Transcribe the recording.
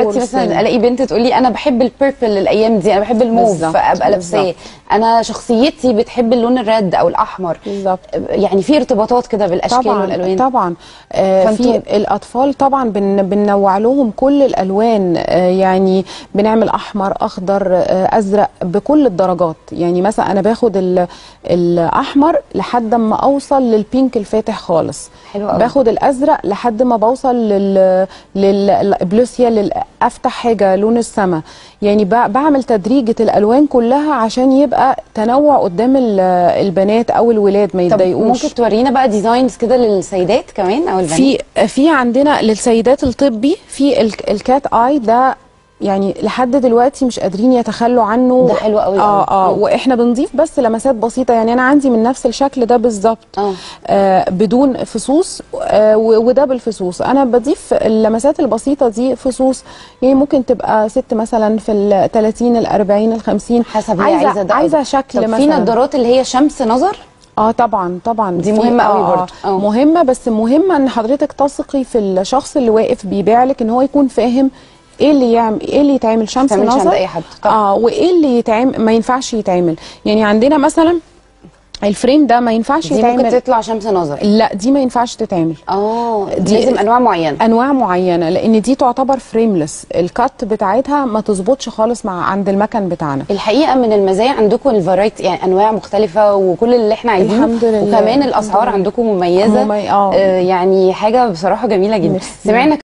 دلوقتي مثلا سن. الاقي بنت تقول لي انا بحب البيربل الايام دي انا بحب الموف بالظبط، فابقى لابساه بالظبط. انا شخصيتي بتحب اللون الريد او الاحمر بالظبط. يعني في ارتباطات كده بالاشكال طبعا والالوان طبعا آه فانتوا- في الاطفال طبعا بن بننوع لهم كل الالوان آه يعني بنعمل احمر اخضر آه ازرق بكل الدرجات يعني مثلا انا باخد ال- الاحمر لحد ما اوصل للبينك الفاتح خالص حلو قوي. باخد الازرق لحد ما بوصل لل للبلوسيا للافتح حاجه لون السما يعني ب- بعمل تدريجه الالوان كلها عشان يبقى تنوع قدام ال- البنات او الولاد ما طب يتضايقوش ممكن تورينا بقى ديزاينز كده للسيدات كمان او البنات في في عندنا للسيدات الطبي في ال- الكات اي ده يعني لحد دلوقتي مش قادرين يتخلوا عنه ده حلو قوي اه قوي. اه مم. واحنا بنضيف بس لمسات بسيطه يعني انا عندي من نفس الشكل ده بالظبط آه. آه بدون فصوص آه و- وده بالفصوص انا بضيف اللمسات البسيطه دي فصوص يعني ممكن تبقى ست مثلا في ال 30 ال 40 ال 50 حسب هي عايزه عايزه ده عايزه أو- شكل طب مثلا في نظارات اللي هي شمس نظر اه طبعا طبعا دي في- مهمة قوي آه، برضه. آه. مهمه بس مهمه ان حضرتك تثقي في الشخص اللي واقف بيبيع لك ان هو يكون فاهم ايه اللي يعمل ايه اللي يتعمل شمس تعملش عند نظر أي حد طبعا. اه وايه اللي يتعمل ما ينفعش يتعمل يعني عندنا مثلا الفريم ده ما ينفعش دي يتعمل ممكن تطلع شمس نظر لا دي ما ينفعش تتعمل اه دي- لازم انواع معينه انواع معينه لان دي تعتبر فريملس الكات بتاعتها ما تظبطش خالص مع عند المكن بتاعنا الحقيقه من المزايا عندكم الفرايتي يعني انواع مختلفه وكل اللي احنا عايزينه الحمد لله. وكمان الحمد الاسعار لله. عندكم مميزه ممي- آه. آه يعني حاجه بصراحه جميله جدا ميرسي. سمعنا